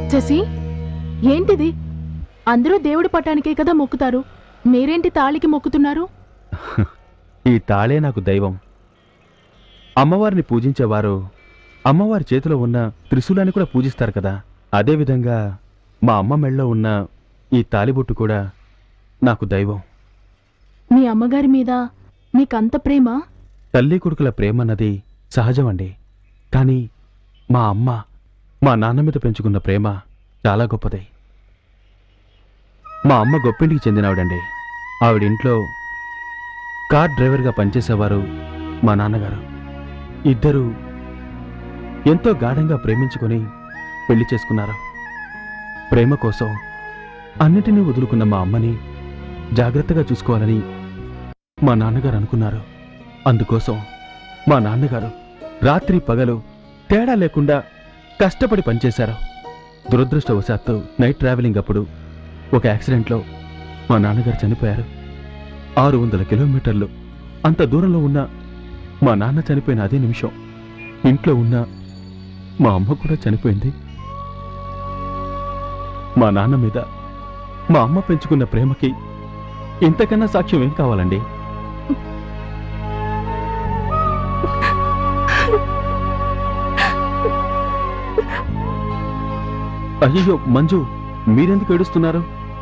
శశి ఏంటిది అందరూ దేవుడి పటానికే కదా మొక్కుతారు మీరేంటి తాళికి మొక్కుతున్నారు ఈ తాళే నాకు దైవం అమ్మవారిని పూజించేవారు అమ్మవారి చేతిలో ఉన్న త్రిశూలాన్ని కూడా పూజిస్తారు కదా అదేవిధంగా మా అమ్మ మెళ్ళలో ఉన్న ఈ తాలిబొట్టు కూడా నాకు దైవం మీ అమ్మగారి మీద మీకంత ప్రేమ తల్లి కొడుకుల ప్రేమన్నది సహజమండి కానీ మా అమ్మ మా నాన్న మీద పెంచుకున్న ప్రేమ చాలా గొప్పది మా అమ్మ గొప్పింటికి చెందినవాడండి ఆవిడ ఇంట్లో కార్ డ్రైవర్గా పనిచేసేవారు మా నాన్నగారు ఇద్దరు ఎంతో గాఢంగా ప్రేమించుకొని పెళ్లి చేసుకున్నారు ప్రేమ కోసం అన్నిటినీ వదులుకున్న మా అమ్మని జాగ్రత్తగా చూసుకోవాలని మా నాన్నగారు అనుకున్నారు అందుకోసం మా నాన్నగారు రాత్రి పగలు తేడా లేకుండా కష్టపడి పనిచేశారు దురదృష్టవశాత్తు నైట్ ట్రావెలింగ్ అప్పుడు ఒక యాక్సిడెంట్లో మా నాన్నగారు చనిపోయారు ఆరు వందల కిలోమీటర్లు అంత దూరంలో ఉన్న మా నాన్న చనిపోయిన అదే నిమిషం ఇంట్లో ఉన్న మా అమ్మ కూడా చనిపోయింది మా నాన్న మీద మా అమ్మ పెంచుకున్న ప్రేమకి ఇంతకన్నా సాక్ష్యం ఏం కావాలండి అయ్యో మంజు మీరెందుకు ఏడుస్తున్నారు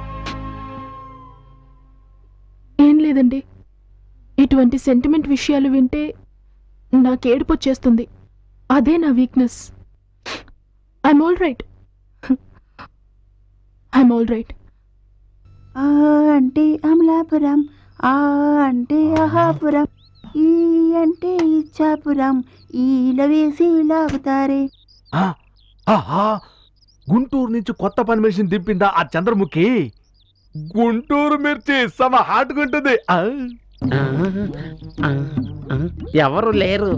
ఏం లేదండి ఇటువంటి సెంటిమెంట్ విషయాలు వింటే నాకు ఏడుపు వచ్చేస్తుంది అదే నా weakness I'm all right I'm all right ఆ అంటే అమలాపురం ఆ అంటే అహాపురం ఈ అంటే ఇచ్చాపురం ఈల వేసి లాగుతారే ఆహా గుంటూరు నుంచి కొత్త పని మనిషిని దింపిందా ఆ చంద్రముఖి గుంటూరు మిర్చి సమ హాట్గా ఉంటుంది ఆ. ఎవరు లేరు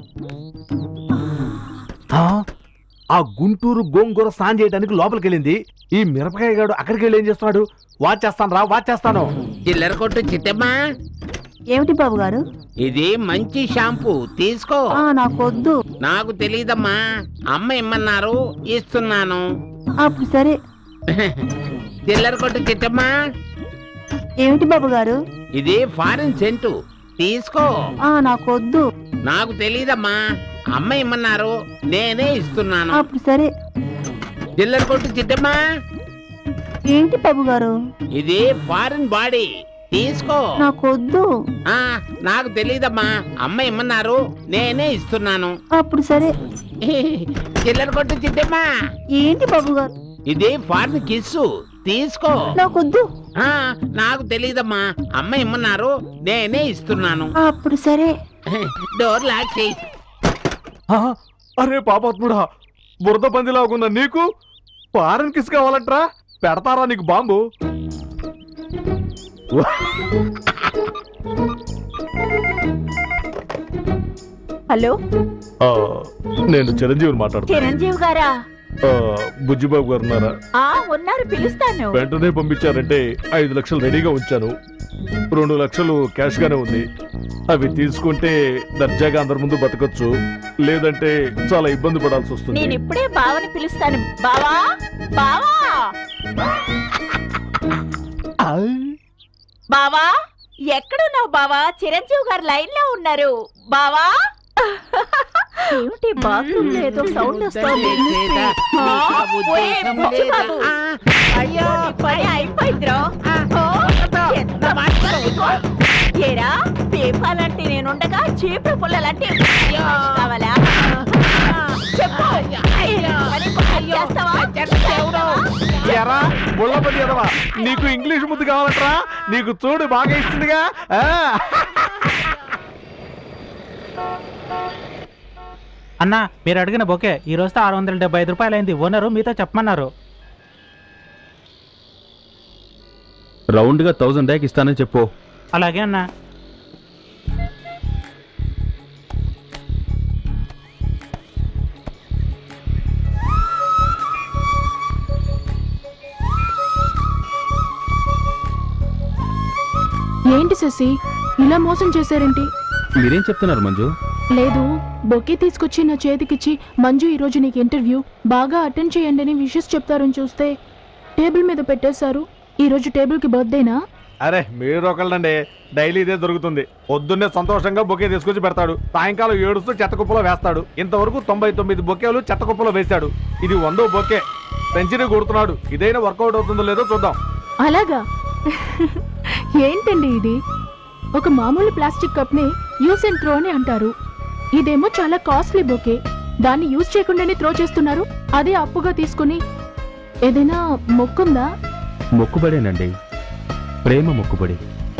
ఆ, ఆ గుంటూరు గోంగూర సాన్ చేయడానికి లోపలికి వెళ్ళింది ఈ మిరపకాయ గాడు అక్కడికి వెళ్ళి ఏం చేస్తున్నాడు వాచ్ చేస్తాను రా వాచ్ చేస్తాను చిల్లర కొట్టు చిట్టమ్మా ఏమిటి బాబు గారు ఇది మంచి షాంపూ తీసుకో ఆ నాకొద్దు నాకు తెలీదమ్మా అమ్మ ఇమ్మన్నారు ఇస్తున్నాను అప్పుడు సరే చిల్లర కొట్టు చిట్టమ్మా ఏమిటి బాబు గారు ఇది ఫారిన్ సెంటు తీసుకో ఆ నాకొద్దు నాకు తెలీదమ్మా అమ్మ ఇమ్మన్నారు నేనే ఇస్తున్నాను అప్పుడు సరే చిల్లర కొట్టు చిట్టమ్మా ఏంటి బాబు గారు ఇది ఫారిన్ బాడీ తీసుకో నాకొద్దు ఆ నాకు తెలీదమ్మా అమ్మ ఇమ్మన్నారు నేనే ఇస్తున్నాను అప్పుడు సరే చిల్లర కొట్టు చిట్టమ్మా ఏంటి బాబు గారు ఇది ఫారిన్ కిస్సు తీసుకో నాకొద్దు ఆ నాకు తెలీదమ్మా అమ్మ ఇమ్మన్నారు నేనే ఇస్తున్నాను అప్పుడు సరే డోర్ లాక్ చేయి ఆ, అరే పాపాత్ముడా బురద పందిలాగున్న నీకు ఫారెన్ కిస్ కావాలంట్రా పెడతారా నీకు బాంబు హలో ఆ, నేను చిరంజీవిని మాట్లాడుతున్నా చిరంజీవి గారా ఆ, బుజ్జిబాబు గారు ఉన్నారా ఆ ఉన్నారు పిలుస్తాను వెంటనే పంపించారంటే ఐదు లక్షలు రెడీగా ఉంచాను రెండు లక్షలు క్యాష్ గానే ఉంది అవి తీసుకుంటే దర్జాగా అందరి ముందు బతకొచ్చు లేదంటే చాలా ఇబ్బంది పడాల్సి వస్తుంది నేను ఇప్పుడే బావని పిలుస్తాను బావా బావా ఆ, బావా ఎక్కడున్నావు బావా చిరంజీవి గారు లైన్ లో ఉన్నారు బావా ఏమిటి బాత్రూమ్ లో ఏదో సౌండ్ వస్తోంది ఆ, ఒరే, బుజ్జి బాబు. అయ్యో నీ పని అయిపోయిందిరా ఓ, ఎంత మాటలు నీకు? ఏరా పేపాలంటే నేనుండగా చీపురు పుల్లలంటే కావాలా చెప్పు అయ్యో, పని బాగా చేస్తావా? ఎరా బుల్లపతి ఎదవా నీకు ఇంగ్లీష్ ముద్దు కావాలంటరా నీకు చూడు బాగా ఇస్తుందిగా ఆ. అన్నా మీరు అడిగిన బొకే ఈ రోజుతో ఆరు వందల డెబ్బై ఐదు రూపాయలు అయింది ఓనరు మీతో చెప్పమన్నారు రౌండ్గా థౌజండ్ దాకా ఇస్తానని చెప్పు అలాగే అన్నా ఏంటి శశి ఇలా మోసం చేశారేంటి మీరేం చెప్తున్నారు మంజు లేదు బొకే తీసుకొచ్చి నా చేతికిచ్చి మంజు ఈరోజు నీకు ఇంటర్వ్యూ బాగా అటెండ్ చేయండి అని విషెస్ చెప్తారని చూస్తే టేబుల్ మీద పెట్టేశారు ఈరోజు టేబుల్కి బర్త్డేనా అరే మీరు ఒకళ్ళండి డైలీ ఇదే దొరుకుతుంది పొద్దున్నే సంతోషంగా బొకే తీసుకొచ్చి పెడతాడు సాయంకాలం ఏడుస్తూ చెత్త కుప్పలో వేస్తాడు ఇంతవరకు తొంభై తొమ్మిది బొకేలు చెత్త కుప్పలో వేశాడు ఇది వందో బొకే సెంచరీ కొడుతున్నాడు ఇదైనా వర్కౌట్ అవుతుందో లేదో చూద్దాం అలాగా ఏంటండి ఇది ఒక మామూలు ప్లాస్టిక్ కప్ని యూస్ అండ్ త్రో అని అంటారు ఇదేమో చాలా కాస్ట్లీ బొకే దాన్ని యూజ్ చేయకుండానే త్రో చేస్తున్నారు అదే అప్పుగా తీసుకుని ఏదైనా మొక్కుందా మొక్కుబడేనండి ప్రేమ మొక్కుబడి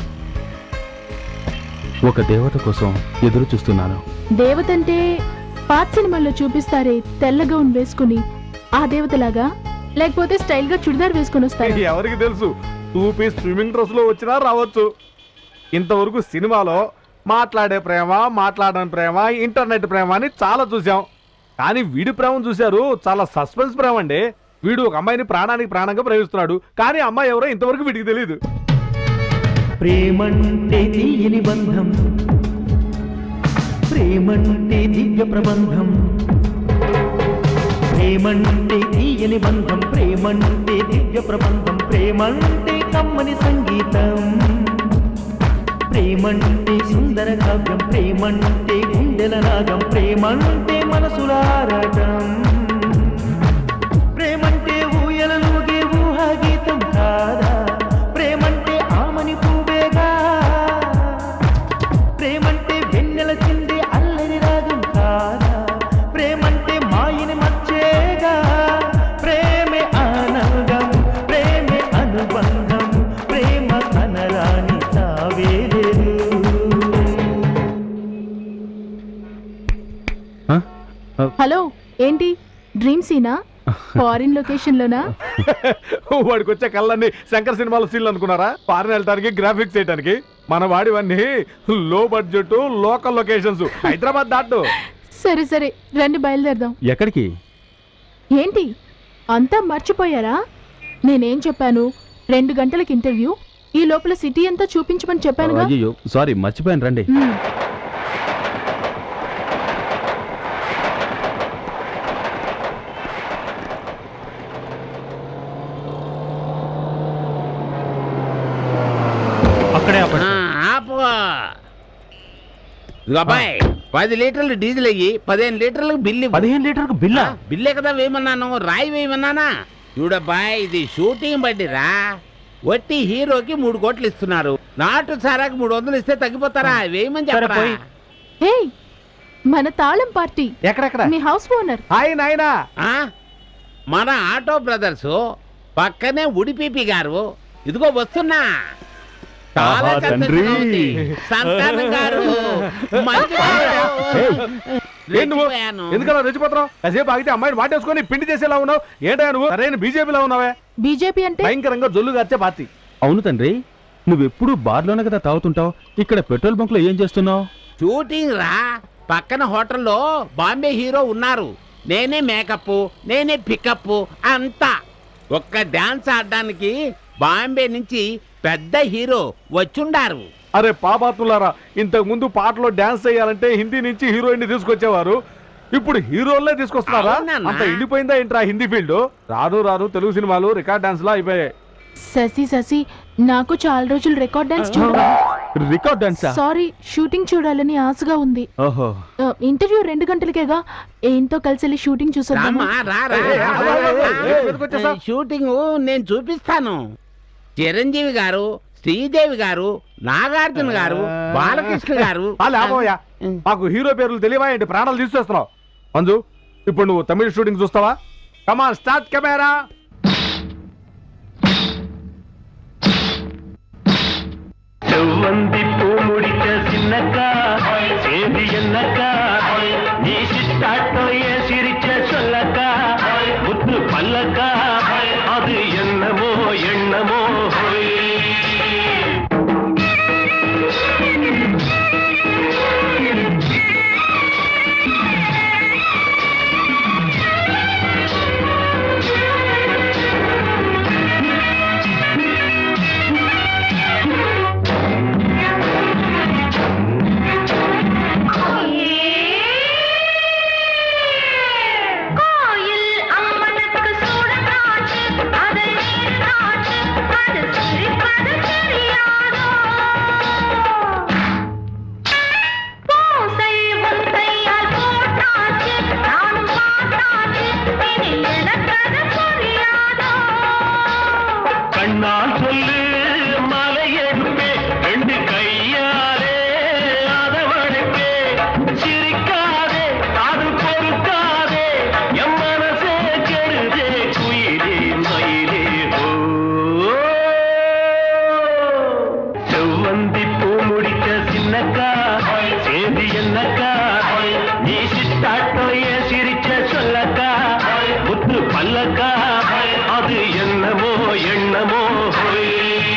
ఒక దేవత కోసం ఎదురు చూస్తున్నాను దేవతంటే పాత సినిమాల్లో చూపిస్తారే తెల్ల గౌన్ వేసుకుని ఆ దేవతలాగా లేకపోతే స్టైల్ గా చుడిదార్ వేసుకుని వస్తారు ఇది ఎవరికి తెలుసు టూ పీస్ స్విమ్మింగ్ డ్రెస్ లో వచ్చినా రావచ్చు ఇంతవరకు సినిమాలో మాట్లాడే ప్రేమ మాట్లాడని ప్రేమ ఇంటర్నెట్ ప్రేమ అని చాలా చూసాం కానీ వీడి ప్రేమను చూశారు చాలా సస్పెన్స్ ప్రేమ అండి వీడు ఒక అమ్మాయిని ప్రాణానికి ప్రాణంగా ప్రేమిస్తున్నాడు కానీ అమ్మాయి ఎవరో ఇంతవరకు వీడికి తెలియదు ప్రేమంటే తీయని బంధం ప్రేమంటే దివ్య ప్రబంధం ప్రేమంటే తీయని బంధం ప్రేమంటే దివ్య ప్రబంధం ప్రేమంటే కమ్మని సంగీతం ప్రేమంటే సుందర కావ్యం ప్రేమంటే గుండెల నాగం ప్రేమంటే మనసులారాటం ప్రేమంటే ఊయలలుగే ఊహాగీతం కాదా ప్రేమంటే ఆమని పువ్వేగా ప్రేమంటే వెన్నెల చిందే అల్లరి రాగం కాదా ప్రేమంటే మాయని మచ్చేగా ప్రేమే ఆనందం ప్రేమే అనుబంధం ప్రేమ కనరాని తావేలేదు హలో ఏంటి డ్రీమ్ సీనా ఫారిన్ లొకేషన్ లోనా వాడికి వచ్చే కళ్ళన్నీ శంకర్ సినిమాల సీన్లు అనుకున్నారా ఫారెన్ వెళ్ళడానికి గ్రాఫిక్స్ చేయడానికి మన వాడివన్నీ లో బడ్జెట్ లోకల్ లొకేషన్స్ హైదరాబాద్ దాటు సరే సరే రండి బయలుదేరదాం ఎక్కడికి ఏంటి అంతా మర్చిపోయారా నేనేం చెప్పాను రెండు గంటలకి ఇంటర్వ్యూ ఈ లోపల సిటీ అంతా చూపించమని చెప్పానుగా అయ్యో సారీ మర్చిపోయాను రండి మ్మ్. అక్కడే అప్పుడు ఆ, ఆపు ఇదిగో అబ్బాయి పది లీటర్లు డీజిల్ అయ్యి పదిహేను లీటర్లకు బిల్లు ఇవ్వు. పదిహేను లీటర్కు బిల్లా ఆ, బిల్లే కదా వేయమన్నాను రాయి వేయమన్నానా చూడబ్బాయ్ ఇది షూటింగ్ బండిరా వట్టి హీరోకి మూడు కోట్లు ఇస్తున్నారు నాటు సారాకి మూడు వందలు ఇస్తే తగ్గిపోతారా వేయమని సరే, చెప్పరా పోయి. హే మన తాళం పార్టీ ఎక్కడెక్కడ మీ హౌస్ ఓనర్ హాయ్ నాయనా ఆ? మన ఆటో బ్రదర్స్ పక్కనే ఉడిపిపి గారు ఇదిగో వస్తున్నా చాలా ఆహా, తండ్రి. సంతోషంగా ఉంది. సంతానం గారు మంచి గారు. ఏం నువ్వు రెచ్చిపోయాను. ఎందుకలా రెచ్చిపోతున్నావు కాసేపు ఆగితే అమ్మాయిని వాటేసుకొని పిండి చేసేలా ఉన్నావు ఏంటా నువ్వు సరైన బీజేపీలో ఉన్నావే బీజేపీ అంటే భయంకరంగా జొల్లు గార్చే పార్టీ అవును తండ్రి నువ్వెప్పుడు బార్లోనే కదా తాగుతుంటావు ఇక్కడ పెట్రోల్ బంక్లో ఏం చేస్తున్నావు షూటింగ్ రా పక్కన హోటల్లో బాంబే హీరో ఉన్నారు నేనే మేకప్ నేనే పికప్ అంతా ఒక్క డాన్స్ ఆడడానికి బాంబే నుంచి పెద్ద హీరో వచ్చుండారు అరే పాపాత్ములారా ఇంతకు ముందు పాటలో డాన్స్ చేయాలంటే హిందీ నుంచి హీరోయిన్ తీసుకొచ్చేవారు ఇప్పుడు హీరోలనే తీసుకొస్తున్నారా అవునన్నా. అంత ఎండిపోయిందా ఏంట్రా హిందీ ఫీల్డ్ రాను రాను తెలుగు సినిమాలు రికార్డ్ డాన్స్ లా అయిపోయాయి శశి శశి నాకు చాలా రోజులు రికార్డ్ డాన్స్ చూడాలి రికార్డ్ డాన్సా సారీ షూటింగ్ చూడాలని ఆశగా ఉంది ఓహో ఆ, ఇంటర్వ్యూ రెండు గంటలకేగా ఏంతో కలిసి వెళ్ళి షూటింగ్ చూసొద్దామా రామా రా రా, ఏయ్, రా, ఆగు, ఆగు, ఆగు, రా. ఏయ్, ఎందుకు వచ్చేసావ్? షూటింగ్ నేను చూపిస్తాను చిరంజీవి గారు శ్రీదేవి గారు నాగార్జున గారు బాలకృష్ణ గారు చాలే, ఆగోయ్యా. మాకు హీరో పేర్లు తెలియవా ఏంటి ప్రాణాలు తీసేస్తున్నావు మంజు ఇప్పుడు నువ్వు తమిళ షూటింగ్ చూస్తావా కమాన్ స్టార్ట్ కెమెరా செவ்வந்தி பூ முடிச்ச சின்னக்கா சேதி என்னக்கா நீ சிட்டாட்டோ ஏன் சிரிச்ச சொல்லக்கா முத்து பல்லக்கா அது என்னமோ எண்ணமோ ஹோய். சொல்லக்கா அது என்னமோ எண்ணமோ ஹோய்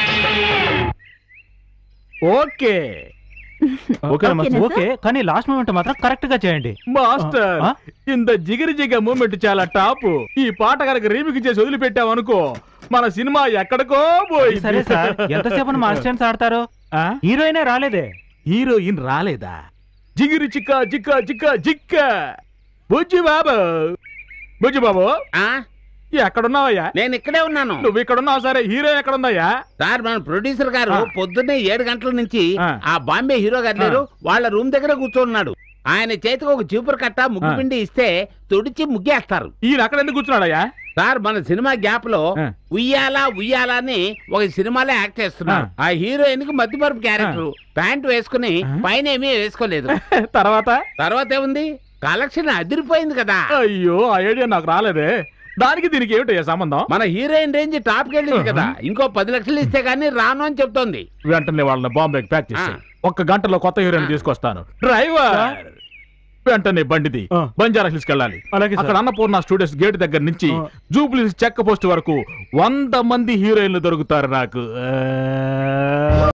ఓకే ఓకేనా ఓకేనా? ఓకే కానీ లాస్ట్ మూమెంట్ మాత్రం కరెక్ట్ గా చేయండి మాస్టర్ ఆ? ఇంత జిగిరి జిగ మూమెంట్ చాలా టాప్ ఈ పాట కనుక రీమిక్ చేసి వదిలిపెట్టామనుకో మన సినిమా ఎక్కడికో పోయి సరే సార్ ఎంతసేపు మాస్టర్స్ ఆడతారు హీరోయినే రాలేదే హీరోయిన్ రాలేదా జిగిరి చిక్క చిక్క చిక్క చిక్క బుజ్జి బాబు బుజ్జి బాబు ఆ ఎక్కడున్నావయ్యా నేను ఇక్కడే ఉన్నాను నువ్వు ఇక్కడున్నావు సరే హీరో ఎక్కడుందయ్యా సార్ మన ప్రొడ్యూసర్ గారు ఆ. పొద్దున్నే ఏడు గంటల నుంచి ఆ. ఆ బాంబే హీరో గారు లేరు వాళ్ళ రూమ్ దగ్గర కూర్చోన్నాడు ఆయన చేతికి ఒక చీపురు కట్ట ముగ్గు ఆ. పిండి ఇస్తే తుడిచి ముగ్గేస్తారు ఈయన అక్కడ ఎందుకు కూర్చున్నాడయ్యా సార్ మన సినిమా గ్యాప్ లో ఆ. ఉయ్యాలా ఉయ్యాలా అని ఒక సినిమాలో యాక్ట్ చేస్తున్నారు ఆ హీరోయిన్ కి మధ్యపరపు క్యారెక్టర్ ప్యాంట్ వేసుకుని ఆ. పైన ఏమీ వేసుకోలేదు తర్వాత తర్వాత ఏముంది కలెక్షన్ అదిరిపోయింది కదా అయ్యో ఆ ఐడియా నాకు రాలేదే దానికి దీనికి ఏమిటయ్యా సంబంధం మన హీరోయిన్ రేంజ్ టాప్ కి వెళ్ళింది కదా ఇంకో పది లక్షలు ఇస్తే గానీ రాను అని చెప్తోంది వెంటనే వాళ్ళని బాంబేకి ప్యాక్ చేసి ఆ. ఒక్క గంటలో కొత్త హీరోయిన్ ఆ. తీసుకొస్తాను డ్రైవర్ వెంటనే బండిది ఆ. బంజారా హిల్స్ వెళ్ళాలి అలాగే అక్కడ అన్నపూర్ణ స్టూడియోస్ గేట్ దగ్గర నుంచి ఆ. జూబ్లీ చెక్ పోస్ట్ వరకు వంద మంది హీరోయిన్లు దొరుకుతారు నాకు ఆ.